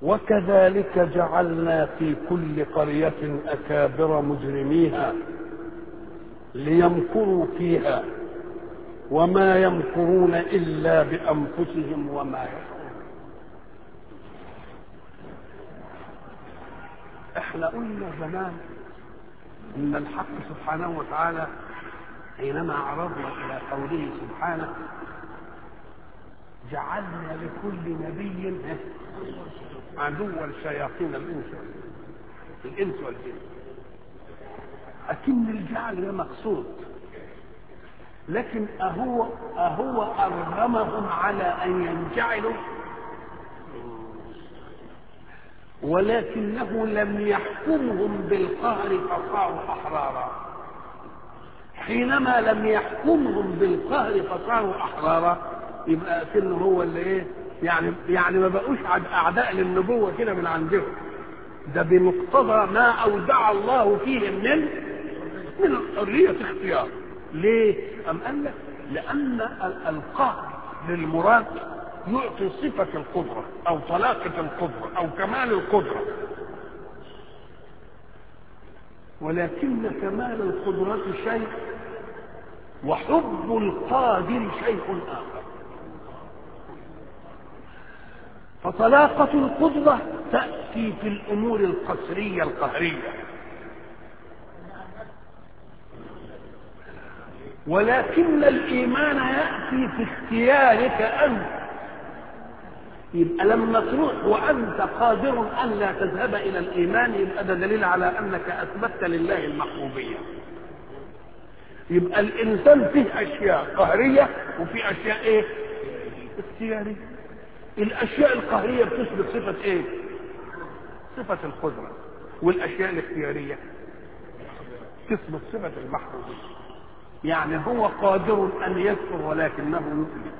وكذلك جعلنا في كل قرية أكابر مجرميها ليمكروا فيها وما يمكرون إلا بأنفسهم وما يشعرون احنا قلنا زمان ان الحق سبحانه وتعالى حينما عرضنا الى قوله سبحانه جعلنا لكل نبي عدوا شياطين الانس الانس والجن اكن الجعل ده مقصود لكن اهو اهو ارغمهم على ان ينجعلوا ولكنه لم يحكمهم بالقهر فصاروا احرارا حينما لم يحكمهم بالقهر فصاروا احرارا يبقى كأنه هو اللي ايه يعني يعني ما بقوش اعداء للنبوه كده من عندهم ده بمقتضى ما اودع الله فيهم من من حريه اختيار ليه؟ أم قال لك لأن القهر للمراد يعطي صفة القدرة أو طلاقة القدرة أو كمال القدرة ولكن كمال القدرة شيء وحب القادر شيء آخر فطلاقة القدرة تأتي في الأمور القسرية القهرية ولكن الإيمان يأتي في اختيارك أنت يبقى لما تروح وأنت قادر أن لا تذهب إلى الإيمان يبقى ده دليل على أنك أثبتت لله المحبوبية يبقى الإنسان فيه أشياء قهرية وفيه أشياء إيه؟ اختيارية الأشياء القهرية بتثبت صفة إيه؟ صفة القدرة والأشياء الاختيارية تثبت صفة المحبوبية يعني هو قادر ان يكفر ولكنه يؤمن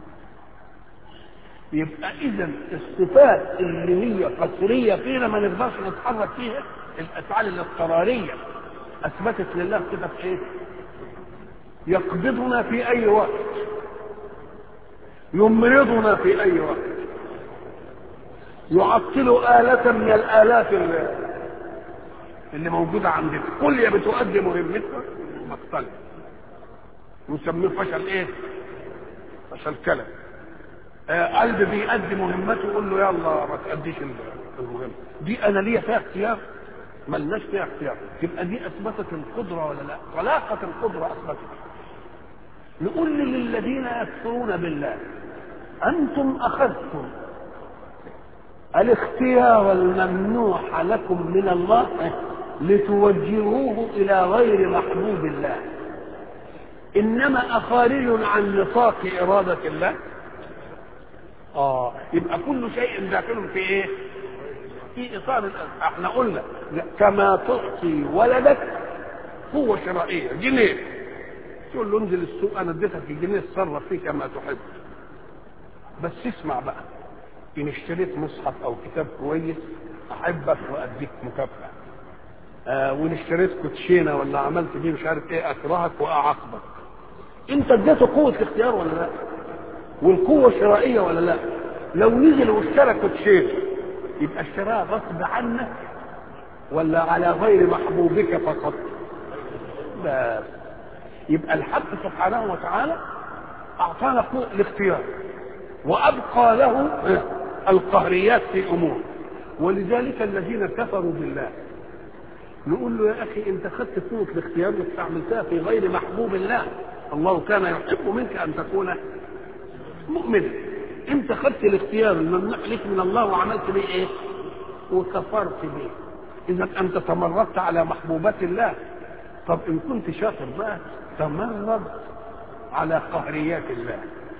يبقى اذا الصفات اللي هي قصريه فينا ما نقدرش نتحرك فيها الافعال الاضطراريه اثبتت لله كده في ايه؟ يقبضنا في اي وقت يمرضنا في اي وقت يعطل آلة من الآلات اللي, اللي موجودة عندنا كل يا بتؤدي مهمتها مقتله نسميه فشل ايه فشل كلام آه قلب بيأدي مهمته يقول له يلا ما تأديش المهمة دي انا ليا فيها اختيار ملناش فيها اختيار تبقى دي اثبتت القدرة ولا لا طلاقة القدرة اثبتت نقول للذين يكفرون بالله انتم اخذتم الاختيار الممنوح لكم من الله لتوجهوه الى غير محبوب الله انما اخارج عن نطاق اراده الله اه يبقى كل شيء داخل في ايه في اطار احنا قلنا كما تعطي ولدك قوه شرائيه جنيه تقول له انزل السوق انا اديتك الجنيه اتصرف فيه كما تحب بس اسمع بقى ان اشتريت مصحف او كتاب كويس احبك واديك مكافاه آه وان اشتريت كوتشينه ولا عملت بيه مش عارف ايه اكرهك واعاقبك انت اديته قوه الاختيار ولا لا والقوه الشرائيه ولا لا لو نزل واشترى كوتشين يبقى اشتراها غصب عنك ولا على غير محبوبك فقط بس يبقى الحق سبحانه وتعالى اعطانا قوه الاختيار وابقى له القهريات في امور ولذلك الذين كفروا بالله نقول له يا اخي انت خدت قوه الاختيار واستعملتها في غير محبوب الله الله كان يحب منك ان تكون مؤمنا انت خدت الاختيار الممنوع لك من الله وعملت به ايه وكفرت به اذا انت تمردت على محبوبات الله طب ان كنت شاطر بقى تمرد على قهريات الله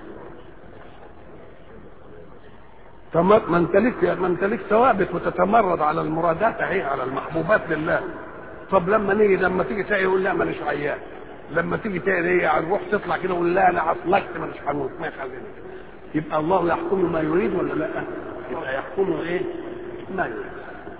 ما انت لك ما انت لك ثوابت وتتمرد على المرادات اهي على المحبوبات لله طب لما نيجي لما تيجي تلاقي يقول لا مانيش عيان لما تيجي تلاقي ايه نروح تطلع كده يقول لا انا عصلكت مانيش هموت ما يخليني يبقى الله يحكم ما يريد ولا لا؟ يبقى يحكم ايه؟ ما يريد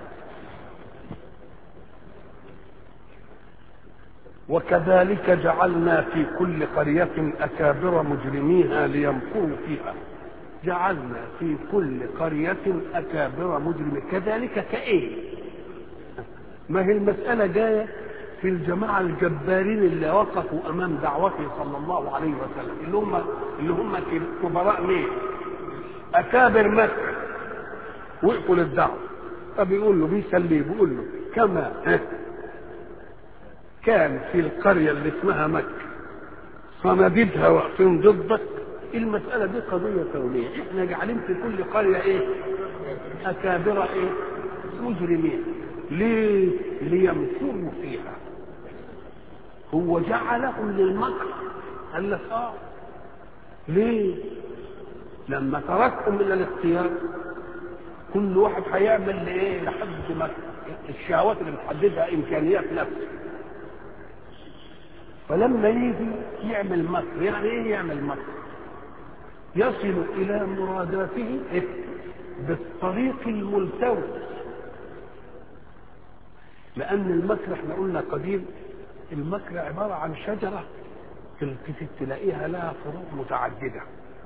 وكذلك جعلنا في كل قرية أكابر مجرميها ليمكروا فيها جعلنا في كل قرية أكابر مجرمين كذلك كإيه ما هي المسألة جاية في الجماعة الجبارين اللي وقفوا أمام دعوته صلى الله عليه وسلم اللي هم اللي هم كبراء مين؟ أكابر مكة وقفوا للدعوة فبيقول له بيسليه بيقول له كما كان في القرية اللي اسمها مكة صناديدها واقفين ضدك المسألة دي قضية كونية احنا جعلين في كل قرية ايه أكابر ايه مجرمين ليه ليمكروا فيها هو جعلهم للمكر قال لك اه ليه لما تركهم من الاختيار كل واحد هيعمل لايه لحد ما الشهوات اللي بتحددها امكانيات نفسه فلما يجي يعمل مكر يعني ايه يعمل مكر يصل الى مراداته بالطريق الملتوي لان المكر احنا قلنا قديم المكر عباره عن شجره تلتفت تلاقيها لها فروع متعدده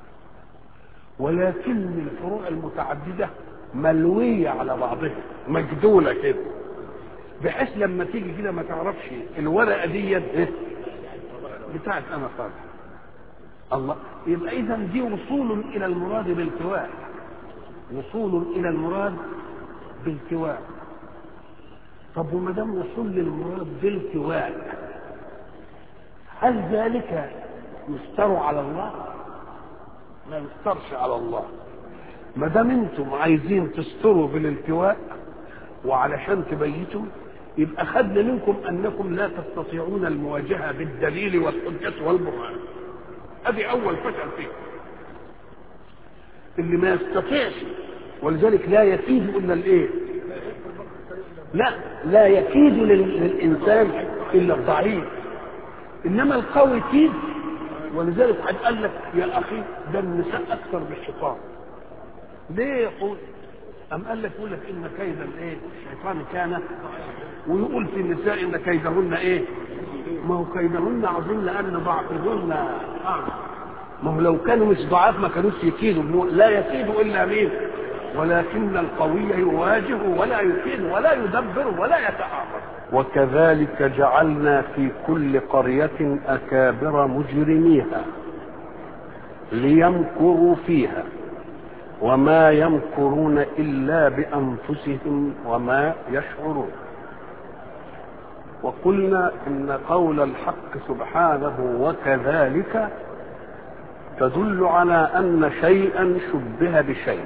ولكن الفروع المتعدده ملويه على بعضها مجدوله كده بحيث لما تيجي كده ما تعرفش الورقه دي بتاعت انا صالح الله يبقى اذا دي وصول الى المراد بالتواء وصول الى المراد بالتواء طب وما دام وصول للمراد بالتواء هل ذلك يستر على الله؟ ما يسترش على الله ما دام انتم عايزين تستروا بالالتواء وعلشان تبيتوا يبقى خدنا منكم انكم لا تستطيعون المواجهه بالدليل والحجه والبرهان ادي اول فشل فيه اللي ما يستطيعش ولذلك لا يكيد الا الايه لا لا يكيد للانسان الا الضعيف انما القوي كيد ولذلك قد قال لك يا اخي ده النساء اكثر بالشيطان ليه يقول أم قال لك يقول لك إن كيد الإيه؟ الشيطان كان ويقول في النساء إن كيدهن إيه؟ ما هو كيدهن عظيم لأن ضعفهن أعظم ما هو لو كانوا مش ضعاف ما كانوش يكيدوا لا يكيد إلا مين؟ ولكن القوي يواجه ولا يكيد ولا يدبر ولا يتعاطف وكذلك جعلنا في كل قرية أكابر مجرميها ليمكروا فيها وما يمكرون الا بانفسهم وما يشعرون وقلنا ان قول الحق سبحانه وكذلك تدل على ان شيئا شبه بشيء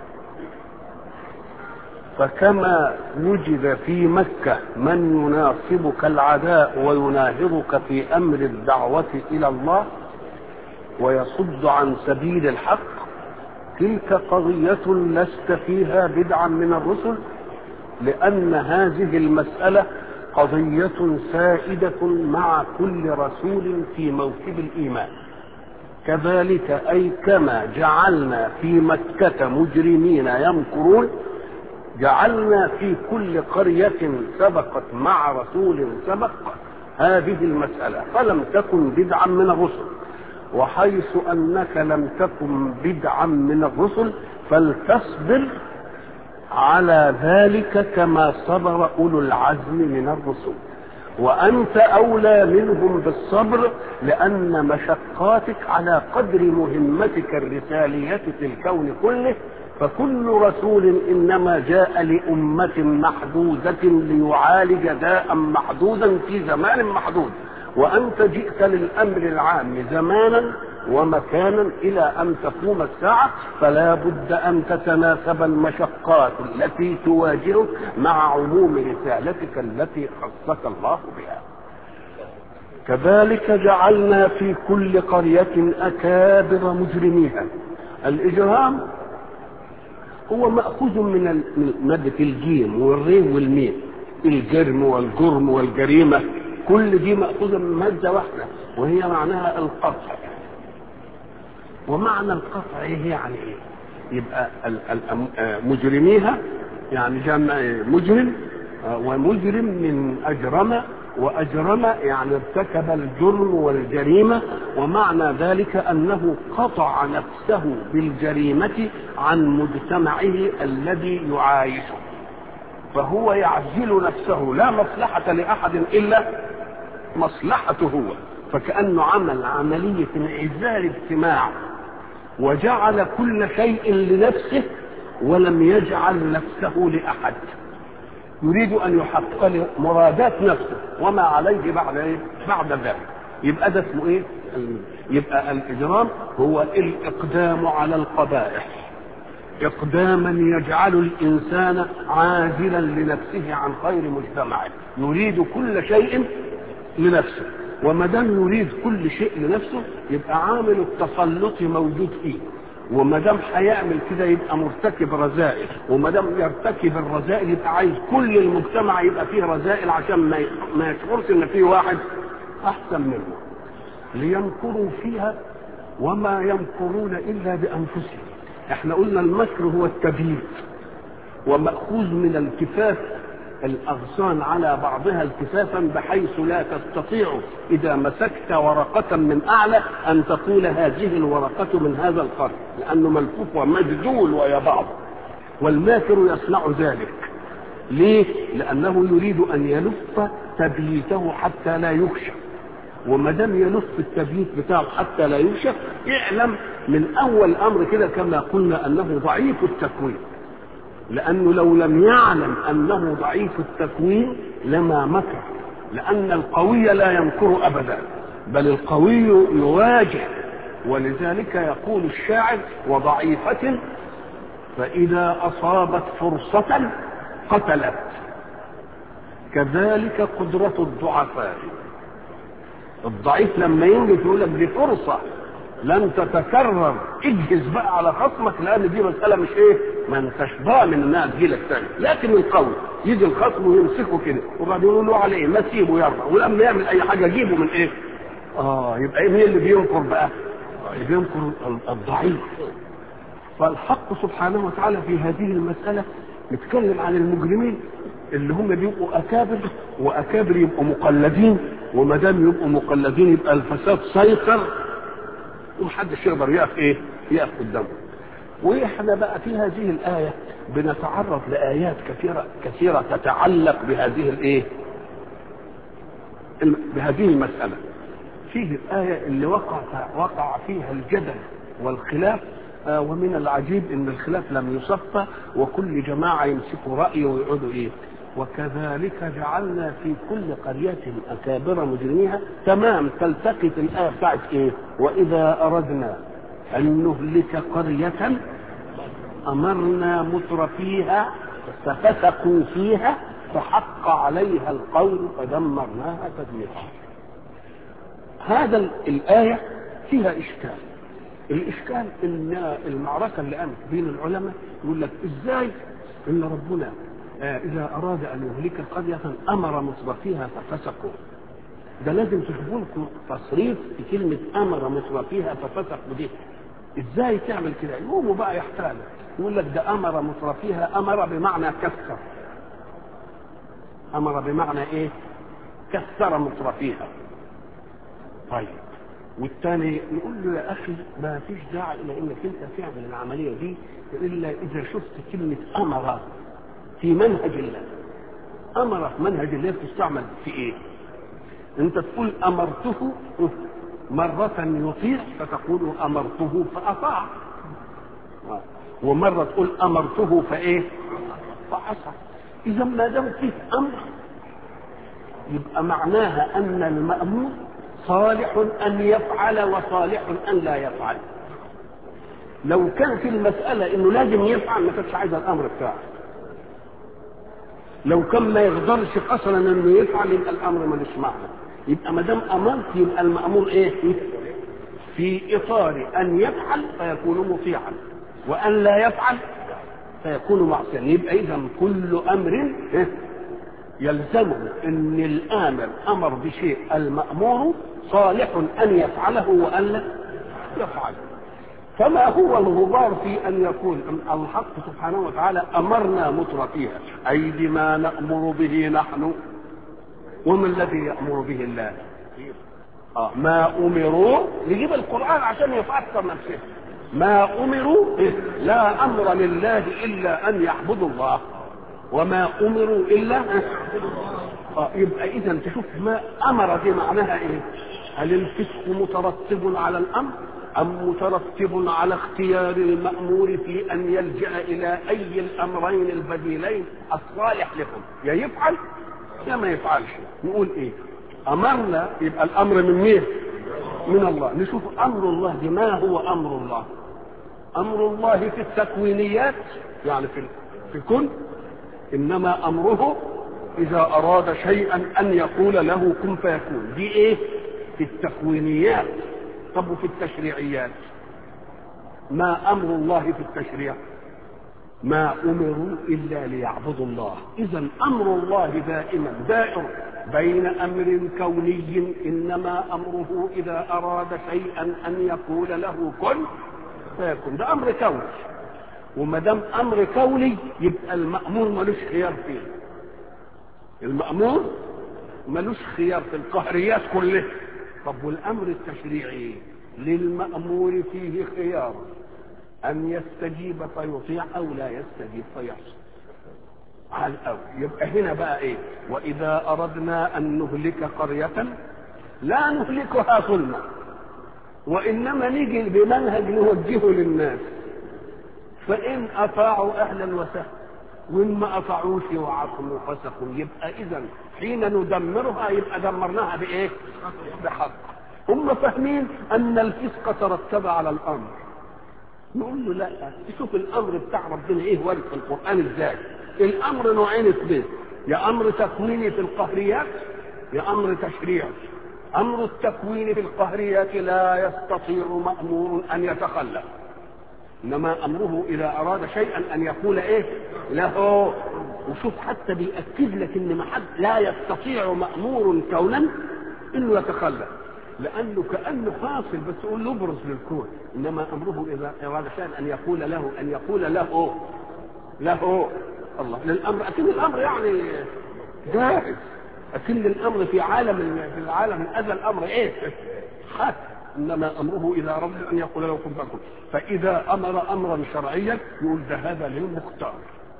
فكما وجد في مكه من يناصبك العداء ويناهضك في امر الدعوه الى الله ويصد عن سبيل الحق تلك قضية لست فيها بدعا من الرسل لأن هذه المسألة قضية سائدة مع كل رسول في موكب الإيمان كذلك أي كما جعلنا في مكة مجرمين يمكرون جعلنا في كل قرية سبقت مع رسول سبق هذه المسألة فلم تكن بدعا من الرسل وحيث انك لم تكن بدعا من الرسل فلتصبر على ذلك كما صبر اولو العزم من الرسل وانت اولى منهم بالصبر لان مشقاتك على قدر مهمتك الرساليه في الكون كله فكل رسول انما جاء لامه محدوده ليعالج داء محدودا في زمان محدود وانت جئت للامر العام زمانا ومكانا الى ان تقوم الساعه فلا بد ان تتناسب المشقات التي تواجهك مع عموم رسالتك التي خصك الله بها كذلك جعلنا في كل قريه اكابر مجرميها الاجرام هو ماخوذ من ماده الجيم والرين والميم الجرم والجرم والجريمه كل دي مأخوذة من مادة واحدة وهي معناها القطع ومعنى القطع ايه يعني ايه يبقى مجرميها يعني جمع مجرم ومجرم من اجرم وأجرم يعني ارتكب الجرم والجريمة ومعنى ذلك أنه قطع نفسه بالجريمة عن مجتمعه الذي يعايشه فهو يعزل نفسه لا مصلحة لأحد إلا مصلحته هو فكأنه عمل عملية انعزال اجتماع وجعل كل شيء لنفسه ولم يجعل نفسه لأحد يريد أن يحقق مرادات نفسه وما عليه بعد إيه؟ بعد ذلك يبقى ده اسمه إيه؟ يبقى الإجرام هو الإقدام على القبائح إقداما يجعل الإنسان عازلا لنفسه عن خير مجتمعه يريد كل شيء لنفسه وما دام يريد كل شيء لنفسه يبقى عامل التسلط موجود فيه وما دام هيعمل كده يبقى مرتكب رذائل وما دام يرتكب الرذائل يبقى عايز كل المجتمع يبقى فيه رذائل عشان ما ما يشعرش ان فيه واحد احسن منه ليمكروا فيها وما يمكرون الا بانفسهم احنا قلنا المكر هو التبييت ومأخوذ من التفاف الأغصان على بعضها التفافا بحيث لا تستطيع إذا مسكت ورقة من أعلى أن تقول هذه الورقة من هذا القرن لأنه ملفوف ومجدول ويا بعض والماكر يصنع ذلك ليه؟ لأنه يريد أن يلف تبييته حتى لا يكشف وما دام يلف التبييت بتاعه حتى لا يكشف اعلم من أول أمر كده كما قلنا أنه ضعيف التكوين لأنه لو لم يعلم أنه ضعيف التكوين لما مكر لأن القوي لا يمكر أبدا بل القوي يواجه ولذلك يقول الشاعر وضعيفة فإذا أصابت فرصة قتلت كذلك قدرة الضعفاء الضعيف لما ينجز يقول لك دي فرصة لن تتكرر اجهز بقى على خصمك لان دي مساله مش ايه ما انتش ضامن انها تجيلك تاني لكن القوي يجي الخصم ويمسكه كده وبعدين يقول له على ايه ما تسيبه يرضى ولما يعمل اي حاجه جيبه من ايه اه يبقى ايه مين اللي بينكر بقى اللي بينكر الضعيف فالحق سبحانه وتعالى في هذه المساله نتكلم عن المجرمين اللي هم بيبقوا اكابر واكابر يبقوا مقلدين وما دام يبقوا مقلدين يبقى الفساد سيطر ومحدش يقدر يقف ايه يقف قدامه واحنا بقى في هذه الايه بنتعرض لايات كثيره كثيره تتعلق بهذه الايه بهذه المساله فيه الايه اللي وقع وقع فيها الجدل والخلاف آه ومن العجيب ان الخلاف لم يصفى وكل جماعه يمسكوا راي ويقعدوا ايه وكذلك جعلنا في كل قرية أكابر مجرميها تمام تلتقط الآية بتاعت إيه؟ وإذا أردنا أن نهلك قرية أمرنا متر فيها ففسقوا فيها فحق عليها القول فدمرناها تدميرا. هذا الآية فيها إشكال. الإشكال إن المعركة اللي قامت بين العلماء يقول لك إزاي إن ربنا إذا أراد أن يهلك قرية أمر مترفيها ففسقوا ده لازم تشوفوا لكم تصريف في كلمة أمر مترفيها ففسقوا دي إزاي تعمل كده؟ يقوموا بقى يحتالوا يقول لك ده أمر مترفيها أمر بمعنى كسر أمر بمعنى إيه؟ كسر مترفيها طيب والثاني نقول له يا أخي ما فيش داعي إلى إنك أنت تعمل العملية دي إلا إذا شفت كلمة أمر في منهج الله امر في منهج الله بتستعمل في ايه انت تقول امرته مرة يطيع فتقول امرته فاطاع ومرة تقول امرته فايه فعصى اذا ما دام فيه امر يبقى معناها ان المامور صالح ان يفعل وصالح ان لا يفعل لو كان في المسألة انه لازم يفعل ما كانتش عايزة الامر بتاعه لو كان ما يقدرش اصلا انه يفعل يبقى الامر ملوش معنى يبقى ما دام امرت يبقى المامور ايه في اطار ان يفعل فيكون مطيعا وان لا يفعل فيكون معصيا يبقى اذا كل امر يلزمه ان الامر امر بشيء المامور صالح ان يفعله وان لا يفعله فما هو الغبار في ان يقول الحق سبحانه وتعالى امرنا مترفيها اي بما نامر به نحن وما الذي يأمر به الله آه ما أمروا يجيب القرآن عشان يفسر نفسه ما أمروا لا أمر لله إلا أن يعبدوا الله وما أمروا إلا آه يبقى إذا تشوف ما أمر دي معناها إيه هل الفسق مترتب على الأمر أم مترتب على اختيار المأمور في أن يلجأ إلى أي الأمرين البديلين الصالح لكم يا يفعل يا ما يفعلش نقول إيه أمرنا يبقى الأمر من مين من الله نشوف أمر الله دي ما هو أمر الله أمر الله في التكوينيات يعني في في الكون إنما أمره إذا أراد شيئا أن يقول له كن فيكون دي إيه في التكوينيات طب وفي التشريعيات ما امر الله في التشريع ما امروا الا ليعبدوا الله اذا امر الله دائما دائر بين امر كوني انما امره اذا اراد شيئا ان يقول له كن فيكون ده امر كوني وما دام امر كوني يبقى المامور ملوش خيار فيه المامور ملوش خيار في القهريات كلها طب والامر التشريعي للمامور فيه خيار ان يستجيب فيطيع او لا يستجيب فيعصي على الاول يبقى هنا بقى ايه واذا اردنا ان نهلك قريه لا نهلكها ظلما وانما نيجي بمنهج نوجهه للناس فان اطاعوا اهلا وسهلا وان ما اطاعوش وعصوا وفسقوا يبقى اذا حين ندمرها يبقى دمرناها بايه؟ بحق هم فاهمين ان الفسق ترتب على الامر نقول له لا شوف الامر بتاع ربنا ايه ورد في القران ازاي الامر نوعين اثنين يا امر تكويني في القهريات يا امر تشريعي امر التكوين في القهريات لا يستطيع مامور ان يتخلف انما امره اذا اراد شيئا ان يقول ايه له وشوف حتى بيأكد لك ان ما حد لا يستطيع مأمور كونا انه يتخلف لانه كانه حاصل بس يقول له ابرز للكون انما امره اذا اراد شيئا ان يقول له ان يقول له له الله للامر اكن الامر يعني جاهز اكن الامر في عالم في العالم هذا الامر ايه حاكم انما امره اذا اراد ان يقول له كن فكن فاذا امر امرا شرعيا يقول ده هذا للمختار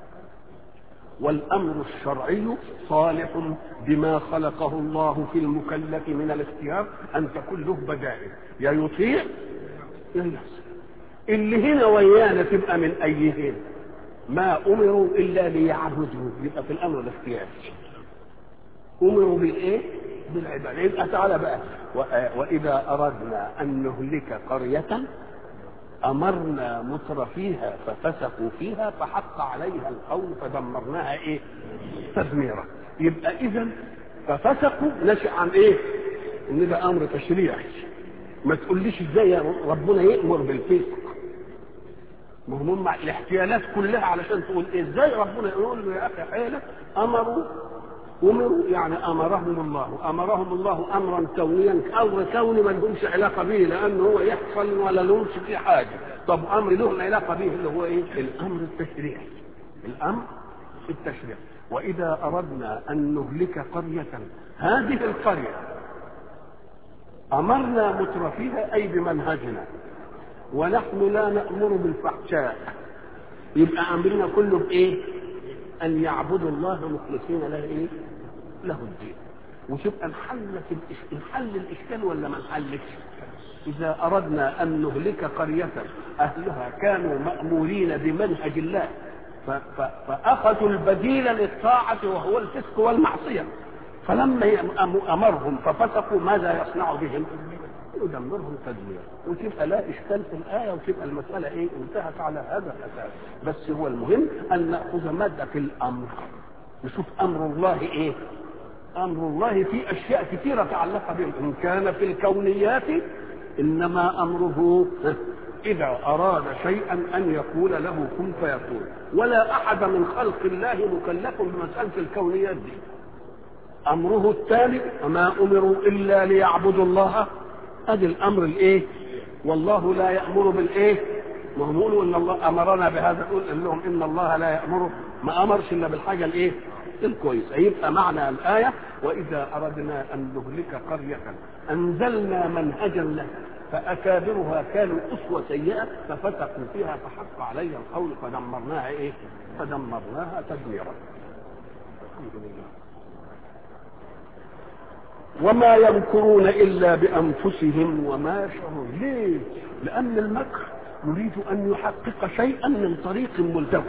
والامر الشرعي صالح بما خلقه الله في المكلف من الاختيار ان تكون له بدائل يا يطيع يا يعصي اللي هنا ويانا تبقى من ايهين ما امروا الا ليعبدوا يبقى في الامر الاختياري امروا بالايه بالعباده يبقى تعالى بقى واذا اردنا ان نهلك قريه امرنا متر فيها ففسقوا فيها فحق عليها القول فدمرناها ايه تدميرا يبقى اذا ففسقوا نشأ عن ايه ان ده امر تشريعي ما تقوليش ازاي ربنا يامر بالفسق ما هم الاحتيالات كلها علشان تقول إيه ازاي ربنا يقول له يا اخي حيلة امروا امروا يعني امرهم الله امرهم الله امرا كونيا امر كوني ما لهمش علاقه به لانه هو يحصل ولا لهمش فيه حاجه طب امر له علاقه به اللي هو ايه الامر التشريعي الامر التشريعي واذا اردنا ان نهلك قريه هذه القريه امرنا مترفيها اي بمنهجنا ونحن لا نامر بالفحشاء يبقى امرنا كله بايه ان يعبدوا الله مخلصين له ايه له الدين وتبقى انحلت انحل الاشكال ولا ما انحلش اذا اردنا ان نهلك قريه اهلها كانوا مامورين بمنهج الله فاخذوا البديل للطاعه وهو الفسق والمعصيه فلما امرهم ففسقوا ماذا يصنع بهم؟ يدمرهم تدميرا وتبقى لا اشكال في الايه وتبقى المساله ايه انتهت على هذا الاساس بس هو المهم ان ناخذ ماده في الامر نشوف امر الله ايه امر الله في اشياء كثيره تعلق به ان كان في الكونيات انما امره اذا اراد شيئا ان يقول له كن فيكون ولا احد من خلق الله مكلف بمساله الكونيات دي امره التالي وما امروا الا ليعبدوا الله ادي الامر الايه والله لا يامر بالايه ما هم يقولوا ان الله امرنا بهذا نقول لهم ان الله لا يامر ما امرش الا بالحاجه الايه الكويسه يبقى معنى الايه واذا اردنا ان نهلك قريه انزلنا منهجا لها فاكابرها كانوا اسوه سيئه ففتقوا فيها فحق عليها القول فدمرناها ايه فدمرناها تدميرا الحمد لله وما يمكرون الا بانفسهم وما يشعرون ليه لان المكر يريد ان يحقق شيئا من طريق ملتوي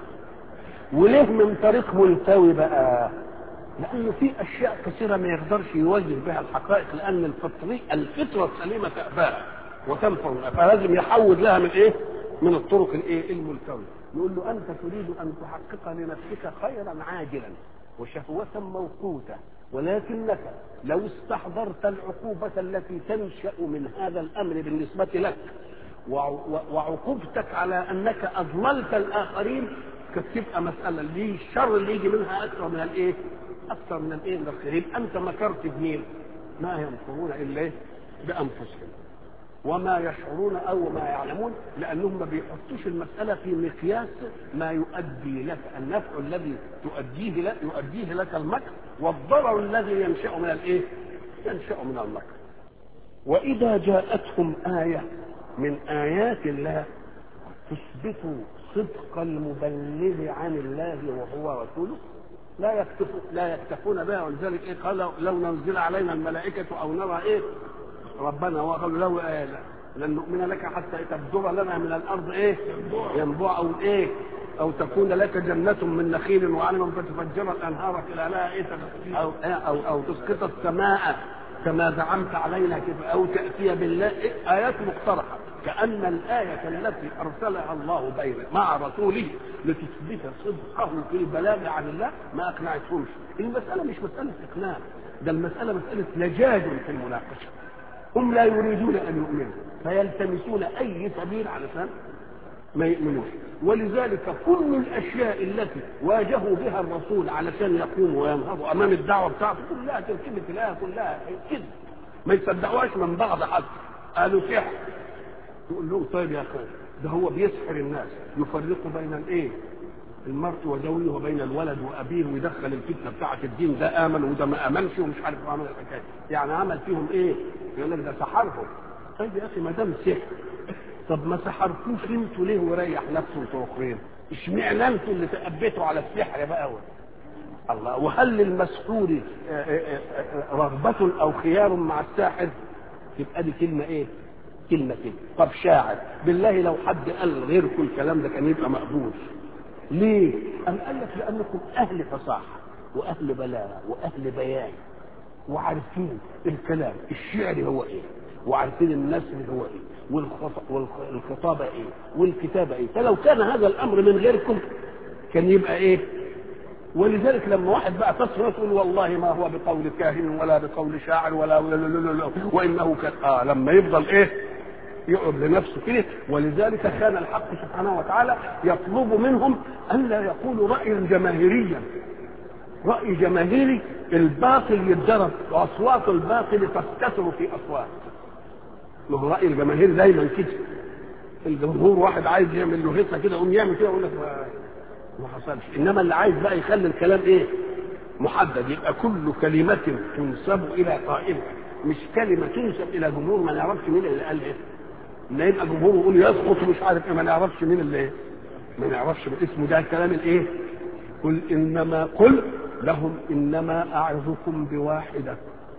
وليه من طريق ملتوي بقى لانه في اشياء كثيره ما يقدرش يواجه بها الحقائق لان الفطري الفطره السليمه تأباها وتنفر فلازم يحول لها من ايه من الطرق الايه الملتويه يقول له انت تريد ان تحقق لنفسك خيرا عاجلا وشهوه موقوته ولكنك لو استحضرت العقوبة التي تنشأ من هذا الأمر بالنسبة لك وعقوبتك على أنك أضللت الآخرين كانت تبقى مسألة ليه الشر اللي يجي منها أكثر من الإيه؟ أكثر من الإيه؟ من الخير أنت مكرت بمين؟ ما يمكرون إلا إيه؟ بأنفسهم وما يشعرون او ما يعلمون لانهم ما بيحطوش المساله في مقياس ما يؤدي لك النفع الذي تؤديه لك يؤديه لك المكر والضرر الذي ينشا من الايه؟ ينشا من المكر. واذا جاءتهم ايه من ايات الله تثبت صدق المبلغ عن الله وهو رسوله لا يكتف لا يكتفون بها ولذلك ايه قال لو نزل علينا الملائكه او نرى ايه ربنا وقالوا له إيه لن نؤمن لك حتى تبدر لنا من الارض ايه ينبوع او ايه او تكون لك جنة من نخيل وعنب فتفجر الانهار خلالها ايه او او او تسقط السماء كما زعمت علينا كيف او تاتي بالله إيه ايات مقترحه كان الايه التي ارسلها الله بين مع رسوله لتثبت صدقه في البلاغ عن الله ما اقنعتهمش المساله مش مساله اقناع ده المساله مساله لجاج في المناقشه هم لا يريدون ان يؤمنوا فيلتمسون اي سبيل علشان ما يؤمنوش ولذلك كل الاشياء التي واجهوا بها الرسول علشان يقوموا وينهضوا امام الدعوه بتاعته كلها تركيبه الايه كلها كده ما يصدقوهاش من بعض حد قالوا سحر يقول لهم طيب يا اخوان ده هو بيسحر الناس يفرق بين الايه المرء وزوجه وبين الولد وابيه ويدخل الفتنه بتاعه الدين ده امن وده ما امنش ومش عارف عمل الحكايه يعني عمل فيهم ايه؟ يقول لك ده سحرهم طيب يا اخي ما دام سحر طب ما سحرتوش انتوا ليه وريح نفسه انتوا اخرين؟ اشمعنى انتوا اللي تأبيتوا على السحر بقى أول. الله وهل للمسحور رغبة أو خيار مع الساحر؟ يبقى دي كلمة إيه؟ كلمة كده طب شاعر بالله لو حد قال غيركم الكلام ده كان يبقى مقبول ليه؟ أم قال لك لأنكم أهل فصاحة وأهل بلاغة وأهل بيان وعارفين الكلام الشعر هو إيه وعارفين النثر هو إيه والخطابة إيه والكتابة إيه فلو كان هذا الأمر من غيركم كان يبقى إيه ولذلك لما واحد بقى تصفر تقول والله ما هو بقول كاهن ولا بقول شاعر ولا, ولا, ولا, ولا, ولا وانه كان اه لما يفضل ايه يقعد لنفسه كده ولذلك كان الحق سبحانه وتعالى يطلب منهم الا يقولوا رايا جماهيريا راي جماهيري الباطل يتضرب واصوات الباطل تستتر في اصوات ما هو راي الجماهير دايما كده الجمهور واحد عايز يعمل له هيصه كده يقوم يعمل كده يقول لك ما حصلش انما اللي عايز بقى يخلي الكلام ايه محدد يبقى كل كلمة تنسب إلى قائل مش كلمة تنسب إلى جمهور ما نعرفش مين اللي قال إيه لا يبقى جمهور يقول يسقط مش عارف إيه ما نعرفش مين اللي إيه ما نعرفش اسمه ده الكلام الإيه قل إنما قل لهم إنما أعظكم بواحدة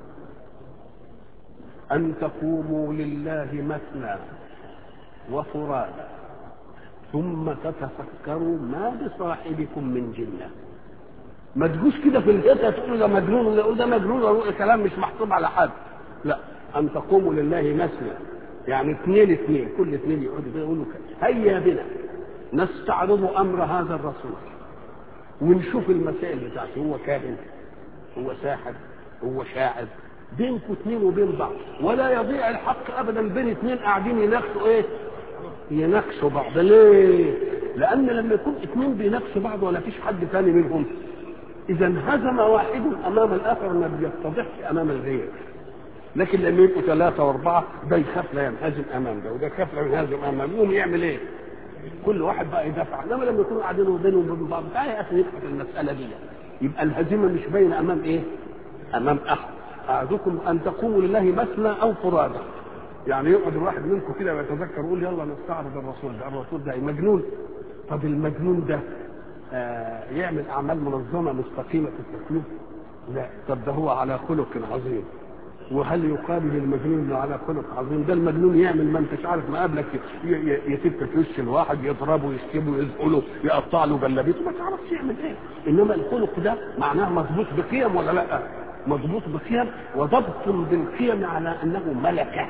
أن تقوموا لله مثنى وفرادا ثم تتفكروا ما بصاحبكم من جنه ما تجوش كده في الهيئه تقولوا ده مجنون ولا يقول ده مجنون ولا كلام مش محسوب على حد لا ان تقوموا لله مثنى يعني اثنين اثنين كل اثنين يقعدوا كده يقولوا هيا بنا نستعرض امر هذا الرسول ونشوف المسائل بتاعته هو كاهن هو ساحر هو شاعر بينكم اثنين وبين بعض ولا يضيع الحق ابدا بين اثنين قاعدين يناقشوا ايه يناقشوا بعض ليه لان لما يكون اثنين بيناقشوا بعض ولا فيش حد ثاني منهم اذا انهزم واحد امام الاخر ما بيتضحش امام الغير لكن لما يبقوا ثلاثة وأربعة ده يخاف لا ينهزم أمام ده وده يخاف لا ينهزم أمام يقوم يعمل إيه؟ كل واحد بقى يدافع انما لما يكونوا قاعدين بينهم وبين بعض تعالى يا اخي نبحث المساله دي يبقى الهزيمه مش باينه امام ايه؟ امام احد اعدكم ان تقوموا لله مثنى او فرادى يعني يقعد الواحد منكم كده ويتذكر يقول يلا نستعرض الرسول ده الرسول ده مجنون طب المجنون ده آه يعمل اعمال منظمه مستقيمه في التكليف لا طب ده هو على خلق عظيم وهل يقابل المجنون انه على خلق عظيم ده المجنون يعمل ما انتش عارف ما قبلك يتف في وش الواحد يضربه يسكبه يزقله يقطع له جلابيته ما تعرفش يعمل ايه انما الخلق ده معناه مضبوط بقيم ولا لا مضبوط بقيم وضبط بالقيم على انه ملكه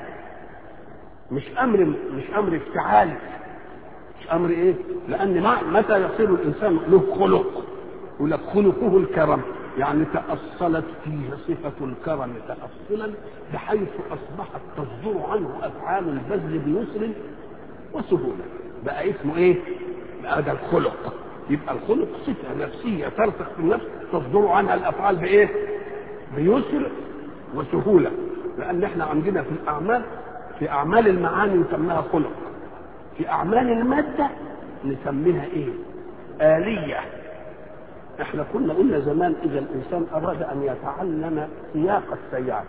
مش امر مش امر افتعال مش امر ايه لان متى يصير الانسان له خلق يقول لك خلقه الكرم يعني تأصلت فيه صفة الكرم تأصلا بحيث أصبحت تصدر عنه أفعال البذل بيسر وسهولة بقى اسمه إيه؟ بقى ده الخلق يبقى الخلق صفة نفسية ترسخ في النفس تصدر عنها الأفعال بإيه؟ بيسر وسهولة لأن إحنا عندنا في الأعمال في أعمال المعاني نسميها خلق في أعمال المادة نسميها إيه؟ آلية احنا كنا قلنا زمان اذا الانسان اراد ان يتعلم سياق السياره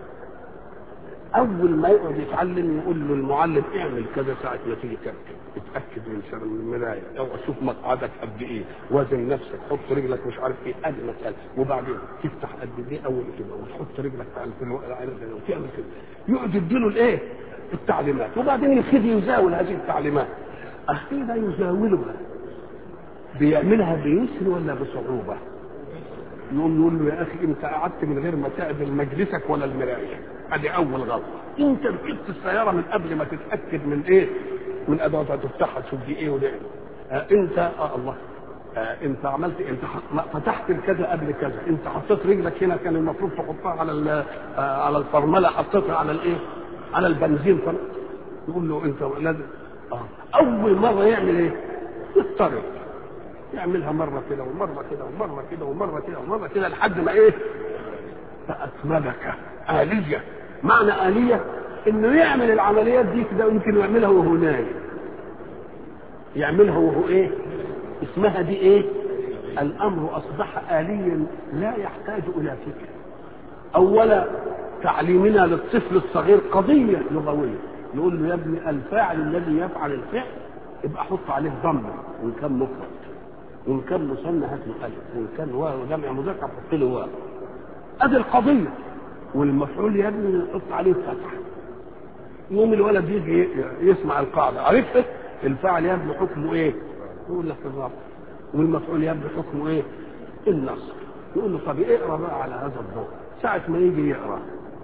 اول ما يقعد يتعلم يقول له المعلم اعمل كذا ساعه ما تيجي تركب اتاكد من شر من المرايه او اشوف مقعدك قد ايه وزن نفسك حط رجلك مش عارف ايه ادي مساله وبعدين تفتح قد ايه اول كده وتحط رجلك في الوقت وتعمل كده يقعد يديله الايه التعليمات وبعدين يبتدي يزاول هذه التعليمات اخيرا يزاولها بيعملها بيسر ولا بصعوبة يقوم يقول له يا أخي أنت قعدت من غير ما تعدل مجلسك ولا المراية ادي أول غلطة أنت ركبت السيارة من قبل ما تتأكد من إيه من أدواتها تفتحها تشوف دي إيه وده إيه آه أنت آه الله آه انت عملت انت فتحت الكذا قبل كذا انت حطيت رجلك هنا كان المفروض تحطها على آه على الفرمله حطيتها على الايه على البنزين يقول له انت لازم اه اول مره يعمل ايه يضطرب يعملها مرة كده ومرة كده ومرة كده ومرة كده ومرة كده لحد ما ايه بقت ملكة آلية معنى آلية انه يعمل العمليات دي كده يمكن يعملها وهو نايم يعملها وهو ايه اسمها دي ايه الامر اصبح آليا لا يحتاج الى فكر اولا تعليمنا للطفل الصغير قضية لغوية نقول له يا ابني الفاعل الذي يفعل الفعل يبقى حط عليه ضمه وان كان مفرد وان كان مثنى هات له الف وان كان واو جمع مذكر حط له واو ادي القضيه والمفعول يا ابني نحط عليه فتح يوم الولد يجي يسمع القاعده عرفت الفاعل يا ابني حكمه ايه؟ يقول لك الرفع والمفعول يا ابني حكمه ايه؟ النصر يقول له طب اقرا بقى على هذا الضوء ساعه ما يجي يقرا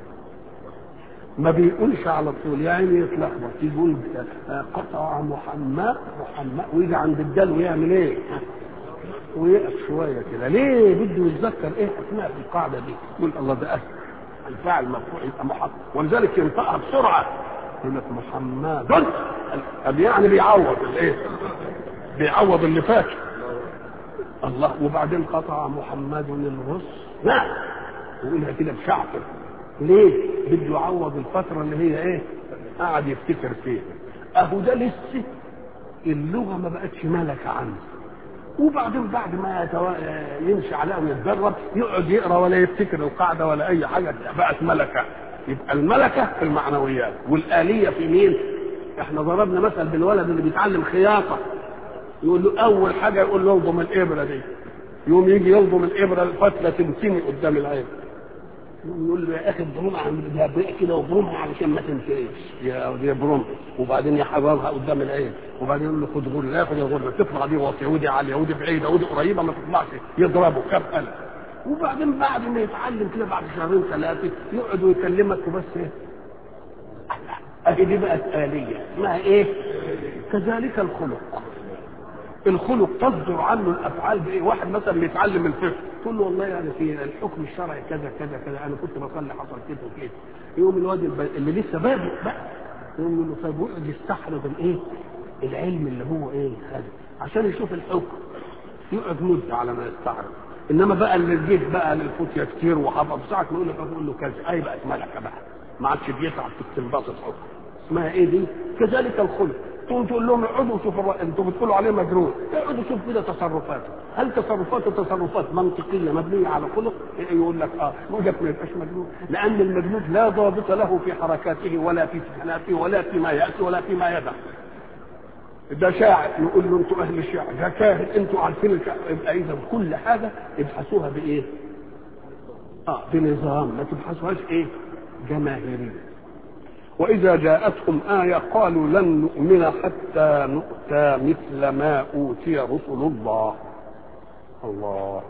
ما بيقولش على طول يعني يتلخبط يقول قطع محمد محمد ويجي عند الدال ويعمل ايه؟ ويقف شويه كده ليه بده يتذكر ايه اسماء في القاعده دي يقول الله ده اسم الفاعل مرفوع يبقى محمد ولذلك ينطقها بسرعه يقول لك محمد يعني بيعوض الايه؟ بيعوض اللي فات الله وبعدين قطع محمد الرسل لا يقولها كده بشعفه ليه؟ بده يعوض الفترة اللي هي ايه؟ قعد يفتكر فيها. اهو ده لسه اللغة ما بقتش ملكة عنده. وبعدين بعد ما يتو... يمشي عليها ويتدرب يقعد يقرا ولا يفتكر القاعدة ولا أي حاجة بقت ملكة. يبقى الملكة في المعنويات والآلية في مين؟ احنا ضربنا مثل بالولد اللي بيتعلم خياطة. يقول له أول حاجة يقول له الضم الإبرة دي. يوم يجي يلضم الإبرة الفتلة تنتني قدام العين. يقول له يا اخي ابرمها عن كده وابرمها علشان ما تنتهيش يا يا برم وبعدين يحررها قدام العين وبعدين يقول له خد غرة ياخد الغرة تطلع دي واطيه ودي عاليه ودي بعيده ودي قريبه ما تطلعش يضربه كم قلب وبعدين بعد ما يتعلم كده بعد شهرين ثلاثه يقعد ويكلمك وبس ايه اهي دي بقت آلية اسمها ايه؟ كذلك الخلق الخلق تصدر عنه الافعال بايه؟ واحد مثلا بيتعلم الفقه تقول له والله يعني في الحكم الشرعي كذا كذا كذا انا كنت بصلي حصل كده وكده يقوم الواد اللي لسه بادئ بقى يقوم يقول له طيب ويقعد يستحرض الايه؟ العلم اللي هو ايه؟ هذا عشان يشوف الحكم يقعد مده على ما يستعرض انما بقى اللي جه بقى للفتية كتير وحفظ ساعة ما يقول لك يقول له كذا اي بقت ملكة بقى ما عادش بيتعب في استنباط الحكم اسمها ايه دي؟ كذلك الخلق تقوم تقول لهم اقعدوا شوفوا انتوا بتقولوا عليه مجنون اقعدوا شوفوا كده تصرفاته هل تصرفاته تصرفات منطقيه مبنيه على خلق يقول لك اه يقول لك ما يبقاش مجنون لان المجنون لا ضابط له في حركاته ولا في سكناته ولا فيما ياتي ولا فيما يدع ده شاعر نقول له انتوا اهل الشعر ده كاهن انتوا عارفين الشعر يبقى اذا كل حاجه ابحثوها بايه؟ اه بنظام ما تبحثوهاش ايه؟ جماهيريه وإذا جاءتهم آية قالوا لن نؤمن حتى نؤتى مثل ما أوتي رسل الله الله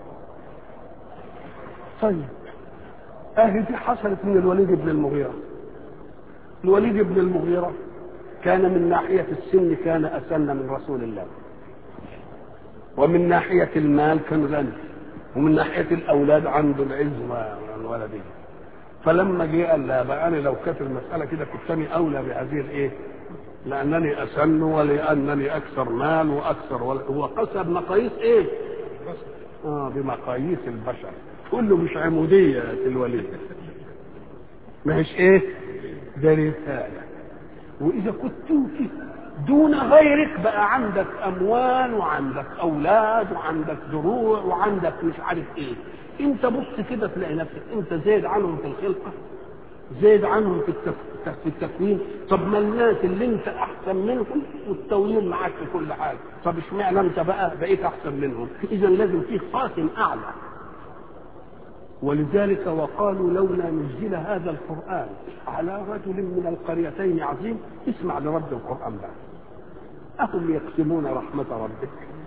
طيب آية دي حصلت من الوليد بن المغيرة الوليد بن المغيرة كان من ناحية السن كان أسن من رسول الله ومن ناحية المال كان غني ومن ناحية الأولاد عنده العز والولدية فلما جه قال لا بقى انا لو كانت المساله كده كنت انا اولى بهذه الايه؟ لانني اسن ولانني اكثر مال واكثر ول... هو قسم مقاييس ايه؟ اه بمقاييس البشر كله مش عموديه يا الوليد مش ايه؟ ده رساله واذا كنت انت دون غيرك بقى عندك اموال وعندك اولاد وعندك دروع وعندك مش عارف ايه انت بص كده تلاقي نفسك انت زايد عنهم في الخلقه زايد عنهم في التف... في التكوين طب ما الناس اللي انت احسن منهم مستويين معاك في كل حاجه طب اشمعنى انت بقى بقيت احسن منهم اذا لازم في خاتم اعلى ولذلك وقالوا لولا نزل هذا القران على رجل من القريتين عظيم اسمع لرب القران بقى اهم يقسمون رحمه ربك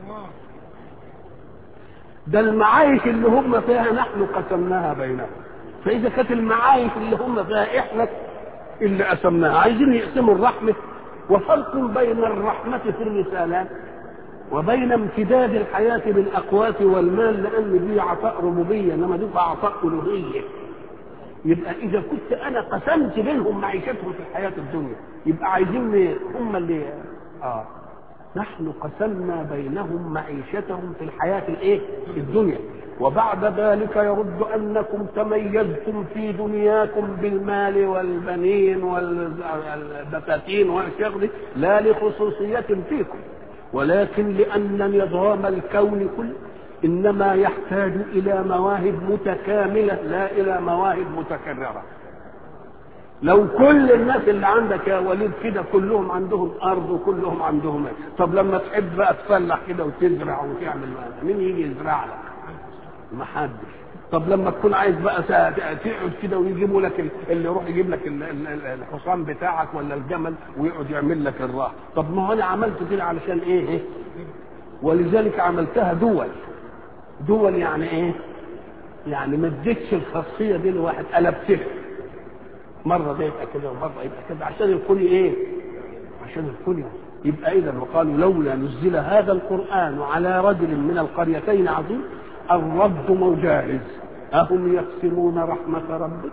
ده المعايش اللي هم فيها نحن قسمناها بينهم فاذا كانت المعايش اللي هم فيها احنا اللي قسمناها عايزين يقسموا الرحمه وفرق بين الرحمه في الرسالات وبين امتداد الحياه بالاقوات والمال لان دي عطاء ربوبيه انما دي عطاء الوهيه يبقى اذا كنت انا قسمت بينهم معيشتهم في الحياه الدنيا يبقى عايزين هم اللي اه نحن قسمنا بينهم معيشتهم في الحياة الايه؟ الدنيا وبعد ذلك يرد أنكم تميزتم في دنياكم بالمال والبنين والبساتين والشغل لا لخصوصية فيكم ولكن لأن نظام الكون كله إنما يحتاج إلى مواهب متكاملة لا إلى مواهب متكررة لو كل الناس اللي عندك يا وليد كده كلهم عندهم ارض وكلهم عندهم إيه؟ طب لما تحب بقى تفلح كده وتزرع وتعمل ماذا مين يجي يزرع لك ما حدش طب لما تكون عايز بقى تقعد كده ويجيبوا لك اللي يروح يجيب لك الحصان بتاعك ولا الجمل ويقعد يعمل لك الراحه طب ما هو انا عملت كده علشان ايه, إيه؟ ولذلك عملتها دول دول يعني ايه يعني ما اديتش الخاصيه دي لواحد قلبتها مره ده يبقى كده ومره يبقى كده عشان الكل ايه؟ عشان الكل يبقى اذا وقالوا لولا نزل هذا القران على رجل من القريتين عظيم الرد مجاهز اهم يقسمون رحمه ربك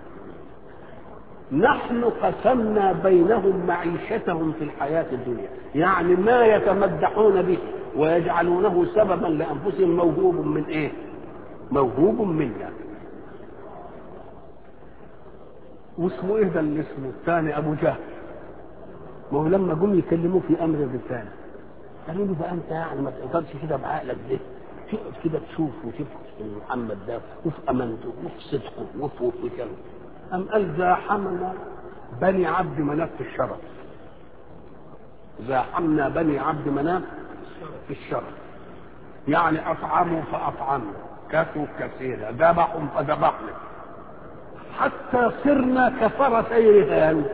نحن قسمنا بينهم معيشتهم في الحياة الدنيا يعني ما يتمدحون به ويجعلونه سببا لأنفسهم موهوب من إيه موهوب منا واسمه ايه ده اللي اسمه الثاني ابو جهل ما هو لما جم يكلموه في امر الرساله قالوا له بقى انت يعني ما تقدرش كده بعقلك ده تقعد كده تشوف وتفحص في محمد ده وفي امانته وفي صدقه وفي وفي كلامه ام قال زاحمنا بني عبد مناف في الشرف زاحمنا بني عبد مناف في الشرف يعني اطعموا فاطعمنا كثوا كثيرا ذبحوا فذبحنا حتى صرنا كفرسي رهان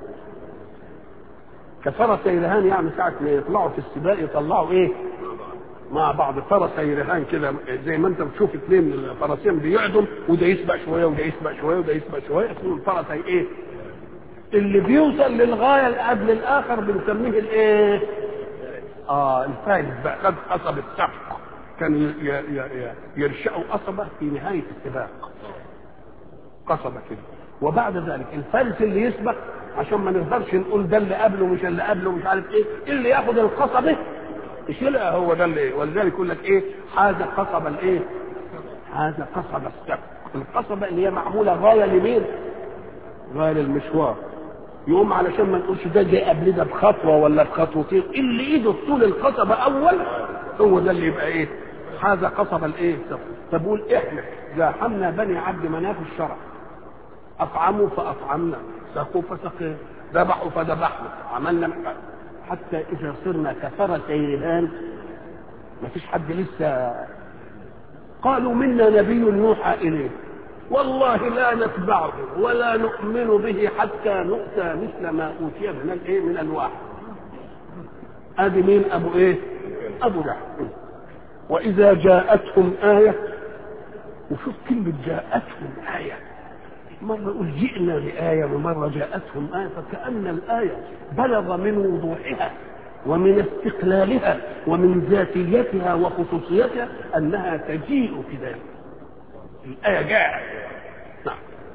كفرسي رهان يعني ساعة ما يطلعوا في السباق يطلعوا ايه مع بعض فرسي رهان كده زي ما انت بتشوف اثنين فرسين بيقعدوا وده يسبق شويه وده يسبق شويه وده يسبق شويه اسمه الفرسي ايه اللي بيوصل للغايه اللي قبل الاخر بنسميه الايه اه الفايز بقى خد قصب السبق كان يرشقوا قصبه في نهايه السباق قصبة كده وبعد ذلك الفارس اللي يسبق عشان ما نقدرش نقول ده اللي قبله مش اللي قبله مش عارف ايه اللي ياخد القصبة يشيلها هو ده اللي ولذلك يقول لك ايه هذا قصب الايه هذا قصب السبق القصبة اللي هي معمولة غاية لمين غاية للمشوار يقوم علشان ما نقولش ده جاي قبل ده بخطوه ولا بخطوتين اللي ايده طول القصبه اول هو ده اللي يبقى ايه هذا قصب الايه فبقول احنا زاحمنا بني عبد مناف الشرع اطعموا فاطعمنا سقوا فسقينا ذبحوا فذبحنا عملنا حتى اذا صرنا كفرة رهان ما فيش حد لسه قالوا منا نبي يوحى اليه والله لا نتبعه ولا نؤمن به حتى نؤتى مثل ما اوتي من الايه من الواحد ادي مين ابو ايه ابو جهل واذا جاءتهم ايه وشوف كلمه جاءتهم ايه مرة يقول جئنا بآية ومرة جاءتهم آية فكأن الآية بلغ من وضوحها ومن استقلالها ومن ذاتيتها وخصوصيتها أنها تجيء كذا الآية جاءت نعم